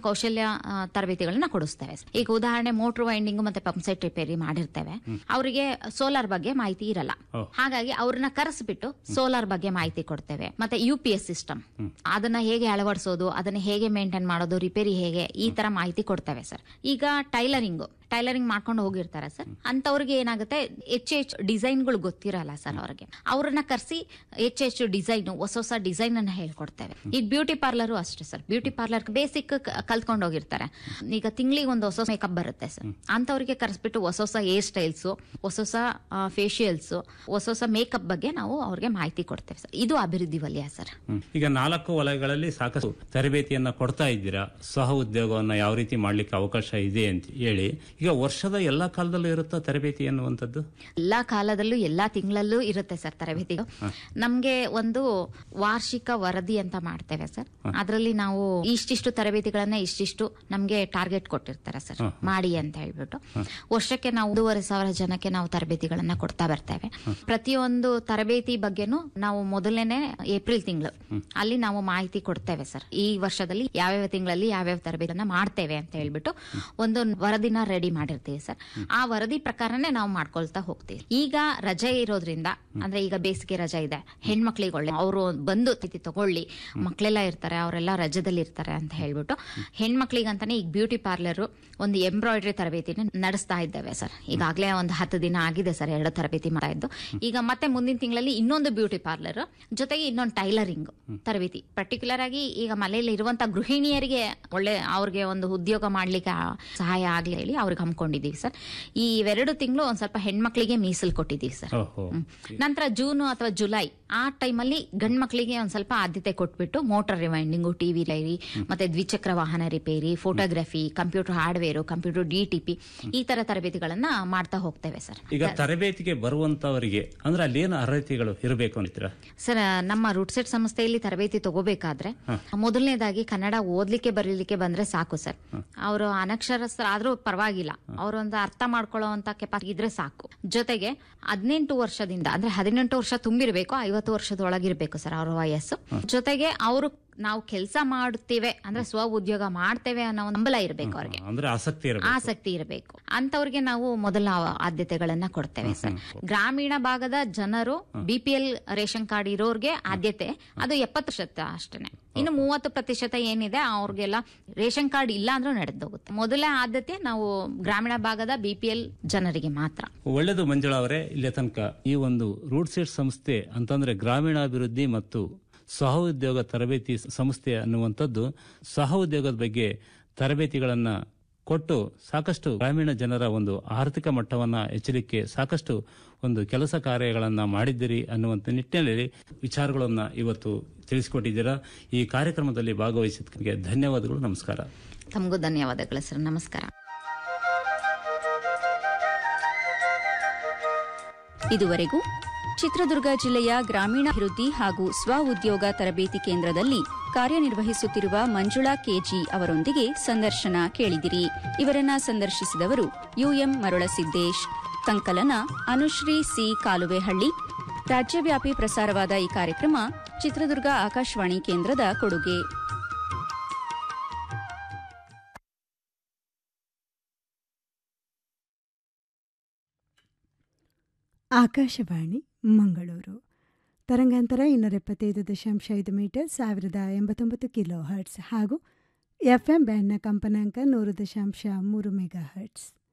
ಕೌಶಲ್ಯ ಆ, ತರಬೇತಿಗಳನ್ನ ಕೊಡಿಸ್ತೇವೆ ಈಗ ಉದಾಹರಣೆ ಮೋಟರ್ ವೈಂಡಿಂಗ್ ಮತ್ತೆ ಪಂಪ್ ಸೆಟ್ ರಿಪೇರಿ ಮಾಡಿರ್ತೇವೆ ಅವರಿಗೆ ಸೋಲಾರ್ ಬಗ್ಗೆ ಮಾಹಿತಿ ಇರಲ್ಲ ಓ. ಹಾಗಾಗಿ ಅವ್ರನ್ನ ಕರೆಸ್ಬಿಟ್ಟು ಸೋಲಾರ್ ಬಗ್ಗೆ ಮಾಹಿತಿ ಕೊಡ್ತೇವೆ ಮತ್ತೆ ಯು ಪಿ ಎಸ್ ಸಿಸ್ಟಮ್ ಅದನ್ನ ಹೇಗೆ ಅಳವಡಿಸೋದು ಅದನ್ನ ಹೇಗೆ ಮೇಂಟೈನ್ ಮಾಡೋದು ರಿಪೇರಿ ಹೇಗೆ ಈ ತರ ಮಾಹಿತಿ ಕೊಡ್ತೇವೆ ಸರ್ ಈಗ ಟೈಲರಿಂಗ್ ಟೈಲರಿಂಗ್ ಮಾಡ್ಕೊಂಡು ಹೋಗಿರ್ತಾರೆ ಸರ್ ಅಂತವ್ರಿಗೆ ಏನಾಗುತ್ತೆ ಹೆಚ್ಚು ಹೆಚ್ಚು ಡಿಸೈನ್ಗಳು ಗೊತ್ತಿರಲ್ಲ ಸರ್ ಅವ್ರಿಗೆ ಅವ್ರನ್ನ ಕರೆಸಿ ಹೆಚ್ಚು ಹೆಚ್ಚು ಡಿಸೈನ್ ಹೊಸ ಹೊಸ ಡಿಸೈನ್ ಅನ್ನ ಹೇಳ್ಕೊಡ್ತೇವೆ ಈಗ ಬ್ಯೂಟಿ ಪಾರ್ಲರು ಅಷ್ಟೇ ಸರ್ ಬ್ಯೂಟಿ ಪಾರ್ಲರ್ ಬೇಸಿಕ್ ಕಲ್ತ್ಕೊಂಡು ಹೋಗಿರ್ತಾರೆ ಈಗ ತಿಂಗಳಿಗೆ ಒಂದು ಹೊಸ ಮೇಕಪ್ ಬರುತ್ತೆ ಸರ್ ಅಂತವ್ರಿಗೆ ಕರೆಸ್ಬಿಟ್ಟು ಹೊಸ ಹೊಸ ಹೇರ್ ಸ್ಟೈಲ್ಸ್ ಹೊಸ ಹೊಸ ಫೇಶಿಯಲ್ಸ್ ಹೊಸ ಹೊಸ ಮೇಕಪ್ ಬಗ್ಗೆ ನಾವು ಅವ್ರಿಗೆ ಮಾಹಿತಿ ಕೊಡ್ತೇವೆ ಸರ್ ಇದು ಅಭಿವೃದ್ಧಿ ವಲಯ ಸರ್ ಹ್ಮ್. ಈಗ ನಾಲ್ಕು ವಲಯಗಳಲ್ಲಿ ಸಾಕಷ್ಟು ತರಬೇತಿಯನ್ನ ಕೊಡ್ತಾ ಇದ್ದೀರಾ ಸಹ ಉದ್ಯೋಗವನ್ನ ಯಾವ ರೀತಿ ಮಾಡ್ಲಿಕ್ಕೆ ಅವಕಾಶ ಇದೆ ಅಂತ ಹೇಳಿ ಈಗ ವರ್ಷದ ಎಲ್ಲಾ ಕಾಲದಲ್ಲೂ ಇರುತ್ತಾ ತರಬೇತಿ ಅನ್ನುವಂಥದ್ದು ಎಲ್ಲಾ ಕಾಲದಲ್ಲೂ ಎಲ್ಲಾ ತಿಂಗಳಲ್ಲೂ ಇರುತ್ತೆ ಸರ್ ತರಬೇತಿ ನಮ್ಗೆ ಒಂದು ವಾರ್ಷಿಕ ವರದಿ ಅಂತ ಮಾಡ್ತೇವೆ ಸರ್ ಅದರಲ್ಲಿ ನಾವು ಇಷ್ಟಿಷ್ಟು ತರಬೇತಿಗಳನ್ನ ಇಷ್ಟಿಷ್ಟು ನಮ್ಗೆ ಟಾರ್ಗೆಟ್ ಕೊಟ್ಟಿರ್ತಾರೆ ಸರ್ ಮಾಡಿ ಅಂತ ಹೇಳ್ಬಿಟ್ಟು ವರ್ಷಕ್ಕೆ ನಾವು ಒಂದೂವರೆ ಸಾವಿರ ಜನಕ್ಕೆ ನಾವು ತರಬೇತಿಗಳನ್ನ ಕೊಡ್ತಾ ಬರ್ತೇವೆ ಪ್ರತಿಯೊಂದು ತರಬೇತಿ ಬಗ್ಗೆನೂ ನಾವು ಮೊದಲನೇ ಏಪ್ರಿಲ್ ತಿಂಗಳು ಅಲ್ಲಿ ನಾವು ಮಾಹಿತಿ ಕೊಡ್ತೇವೆ ಸರ್ ಈ ವರ್ಷದಲ್ಲಿ ಯಾವ್ಯಾವ ತಿಂಗಳಲ್ಲಿ ಯಾವ್ಯಾವ ತರಬೇತಿಯನ್ನ ಮಾಡ್ತೇವೆ ಅಂತ ಹೇಳ್ಬಿಟ್ಟು ಒಂದು ವರದಿನ ರೆಡಿ ಮಾಡಿರ್ತೀವಿ ಸರ್ ಆ ವರದಿ ಪ್ರಕಾರನೇ ನಾವು ಮಾಡ್ಕೊಳ್ತಾ ಹೋಗ್ತೀವಿ ಈಗ ರಜೆ ಇರೋದ್ರಿಂದ ಅಂದ್ರೆ ಈಗ ಬೇಸಿಗೆ ರಜೆ ಇದೆ ಹೆಣ್ಮಕ್ಳಿಗೆ ಒಳ್ಳೆ ಅವರು ಬಂದು ತಿಥಿ ತಗೊಳ್ಳಿ ಮಕ್ಕಳೆಲ್ಲ ಇರ್ತಾರೆ ಅವರೆಲ್ಲ ರಜದಲ್ಲಿ ಇರ್ತಾರೆ ಅಂತ ಹೇಳ್ಬಿಟ್ಟು ಹೆಣ್ಮಕ್ಳಿಗಂತಾನೆ ಈಗ ಬ್ಯೂಟಿ ಪಾರ್ಲರ್ ಒಂದು ಎಂಬ್ರಾಯ್ಡ್ರಿ ತರಬೇತಿನ ನಡೆಸ್ತಾ ಇದ್ದೇವೆ ಸರ್ ಈಗಾಗಲೇ ಒಂದು ಹತ್ತು ದಿನ ಆಗಿದೆ ಸರ್ ಎರಡು ತರಬೇತಿ ಮಾಡ್ತಾ ಇದ್ದು ಈಗ ಮತ್ತೆ ಮುಂದಿನ ತಿಂಗಳಲ್ಲಿ ಇನ್ನೊಂದು ಬ್ಯೂಟಿ ಪಾರ್ಲರ್ ಜೊತೆಗೆ ಇನ್ನೊಂದು ಟೈಲರಿಂಗ್ ತರಬೇತಿ ಪರ್ಟಿಕ್ಯುಲರ್ ಆಗಿ ಈಗ ಮನೆಯಲ್ಲಿ ಇರುವಂತ ಗೃಹಿಣಿಯರಿಗೆ ಒಳ್ಳೆ ಅವ್ರಿಗೆ ಒಂದು ಉದ್ಯೋಗ ಮಾಡ್ಲಿಕ್ಕೆ ಆ- ಸಹಾಯ ಆಗ್ಲಿ ಹೇಳಿ ಅವ್ರಿಗೆ ಹಮ್ಮಿಕೊಂಡಿದೀವಿ ಸರ್ ಈ ಇವೆರಡು ತಿಂಗಳು ಒಂದ್ ಸ್ವಲ್ಪ ಹೆಣ್ಮಕ್ಳಿಗೆ ಮೀಸಲು ಕೊಟ್ಟಿದ್ದೀವಿ ಸರ್ ಓಹೋ ನಂತರ ಜೂನ್ ಅಥವಾ ಜುಲೈ ಆ ಟೈಮಲ್ಲಿ ಗಂಡ್ ಮಕ್ಳಿಗೆ ಒಂದ್ ಸ್ವಲ್ಪ ಆದ್ಯತೆ ಕೊಟ್ಬಿಟ್ಟು ಮೋಟಾರ್ ರಿವೈಂಡಿಂಗು ಟಿವಿ ಲೈರಿ ಮತ್ತೆ ದ್ವಿಚಕ್ರ ವಾಹನ repair photography computer hardware computer DTP ಈ ತರ ತರಬೇತಿಗಳನ್ನ ಮಾಡ್ತಾ ಹೋಗ್ತೇವೆ ಸರ್ ಈಗ ತರಬೇತಿಗೆ ಬರುವಂತವರಿಗೆ ಅಂದ್ರೆ ಅಲ್ಲಿ ಏನು ಅರ್ಹತೆಗಳು ಇರಬೇಕು ಅಂತೀರಾ ಸರ್ ನಮ್ಮ ರೂಟ್ಸೆಟ್ ಸಂಸ್ಥೆಯಲ್ಲಿ ತರಬೇತಿ ತಗೋಬೇಕಾದ್ರೆ ಮೊದಲನೇದಾಗಿ ಕನ್ನಡ ಓದ್ಲಿಕ್ಕೆ ಬರೀಲಿಕ್ಕೆ ಬಂದ್ರೆ ಸಾಕು ಸರ್ ಅವರು ಅನಕ್ಷರಸ್ಥರಾದ್ರೂ ಪರವಾಗಿಲ್ಲ ಅವರೊಂದು ಅರ್ಥ ಮಾಡ್ಕೊಳ್ಳೋವಂತ ಕೆಪಾಸಿಟಿ ಇದ್ರೆ ಸಾಕು ಜೊತೆಗೆ ಹದಿನೆಂಟು ವರ್ಷದಿಂದ ಅಂದ್ರೆ ಹದಿನೆಂಟು ವರ್ಷ ತುಂಬಿರ್ಬೇಕು ಐವತ್ತು ವರ್ಷದೊಳಗಿರ್ಬೇಕು ಸರ್ ಅವ್ರ ವಯಸ್ಸು ಜೊತೆಗೆ ಅವರು ನಾವು ಕೆಲಸ ಮಾಡುತ್ತೇವೆ ಅಂದ್ರೆ ಸ್ವ ಉದ್ಯೋಗ ಮಾಡ್ತೇವೆ ಅನ್ನೋ ಒಂದು ಹಂಬಲ ಇರ್ಬೇಕು ಅವ್ರಿಗೆ ಅಂದ್ರೆ ಆಸಕ್ತಿ ಇರಬೇಕು ಆಸಕ್ತಿ ಇರಬೇಕು ಅಂತವ್ರಿಗೆ ನಾವು ಮೊದಲ ಆದ್ಯತೆಗಳನ್ನ ಕೊಡ್ತೇವೆ ಸರ್ ಗ್ರಾಮೀಣ ಭಾಗದ ಜನರು ಬಿಪಿಎಲ್ ರೇಷನ್ ಕಾರ್ಡ್ ಇರೋರ್ಗೆ ಆದ್ಯತೆ ಅದು ಎಪ್ಪತ್ತು ಶತ ಅಷ್ಟೇನೆ ಇನ್ನು ಮೂವತ್ತು ಪ್ರತಿಶತ ಏನಿದೆ ಅವ್ರಿಗೆಲ್ಲ ರೇಷನ್ ಕಾರ್ಡ್ ಇಲ್ಲ ಅಂದ್ರೂ ನಡೆದೋಗುತ್ತೆ ಮೊದಲ ಆದ್ಯತೆ ನಾವು ಗ್ರಾಮೀಣ ಭಾಗದ ಬಿಪಿಎಲ್ ಜನರಿಗೆ ಮಾತ್ರ ಒಳ್ಳೆಯದು ಮಂಜುಳಾ ಅವರೇ ಇಲ್ಲಿ ತನಕ ಈ ಒಂದು ರೂಟ್ ಸೆಟ್ ಸಂಸ್ಥೆ ಅಂತಂದ್ರೆ ಗ್ರಾಮೀಣಾಭಿವೃದ್ಧಿ ಮತ್ತು ಸಹ ಉದ್ಯೋಗ ತರಬೇತಿ ಸಂಸ್ಥೆ ಅನ್ನುವಂಥದ್ದು ಸಹ ಉದ್ಯೋಗದ ಬಗ್ಗೆ ತರಬೇತಿಗಳನ್ನ ಕೊಟ್ಟು ಸಾಕಷ್ಟು ಗ್ರಾಮೀಣ ಜನರ ಒಂದು ಆರ್ಥಿಕ ಮಟ್ಟವನ್ನ ಹೆಚ್ಚಲಿಕ್ಕೆ ಸಾಕಷ್ಟು ಒಂದು ಕೆಲಸ ಕಾರ್ಯಗಳನ್ನ ಮಾಡಿದ್ದೀರಿ ಅನ್ನುವಂಥ ನಿಟ್ಟಿನಲ್ಲಿ ವಿಚಾರಗಳನ್ನ ಇವತ್ತು ತಿಳಿಸಿಕೊಟ್ಟಿದ್ದೀರಾ ಈ ಕಾರ್ಯಕ್ರಮದಲ್ಲಿ ಭಾಗವಹಿಸಿದ್ದಕ್ಕೆ ಧನ್ಯವಾದಗಳು ನಮಸ್ಕಾರ ತಮಗೂ ಧನ್ಯವಾದಗಳು ಸರ್ ನಮಸ್ಕಾರ ಇದುವರೆಗೂ ಚಿತ್ರದುರ್ಗ ಜಿಲ್ಲೆಯ ಗ್ರಾಮೀಣಾಭಿವೃದ್ಧಿ ಹಾಗೂ ಸ್ವ ಉದ್ಯೋಗ ತರಬೇತಿ ಕೇಂದ್ರದಲ್ಲಿ ಕಾರ್ಯನಿರ್ವಹಿಸುತ್ತಿರುವ ಮಂಜುಳಾ ಕೆಜಿ ಅವರೊಂದಿಗೆ ಸಂದರ್ಶನ ಕೇಳಿದಿರಿ ಇವರನ್ನ ಸಂದರ್ಶಿಸಿದವರು ಯುಎಂ ಮರುಳಸಿದ್ದೇಶ್ ಸಂಕಲನ ಅನುಶ್ರೀ ಸಿ ಕಾಲುವೆಹಳ್ಳಿ ರಾಜ್ಯವ್ಯಾಪಿ ಪ್ರಸಾರವಾದ ಈ ಕಾರ್ಯಕ್ರಮ ಚಿತ್ರದುರ್ಗ ಆಕಾಶವಾಣಿ ಕೇಂದ್ರದ ಕೊಡುಗೆ ಆಕಾಶವಾಣಿ ಮಂಗಳೂರು ತರಂಗಾಂತರ ಇನ್ನೂರ ಎಪ್ಪತ್ತೈದು ದಶಾಂಶ ಐದು ಮೀಟರ್ ಸಾವಿರದ ಎಂಬತ್ತೊಂಬತ್ತು ಕಿಲೋ ಹರ್ಟ್ಸ್ ಹಾಗೂ ಎಫ್ಎಂ ಬ್ಯಾಂಡ್ನ ಕಂಪನಾಂಕ ನೂರು ದಶಾಂಶ ಮೂರು ಮೆಗಾ ಹರ್ಟ್ಸ್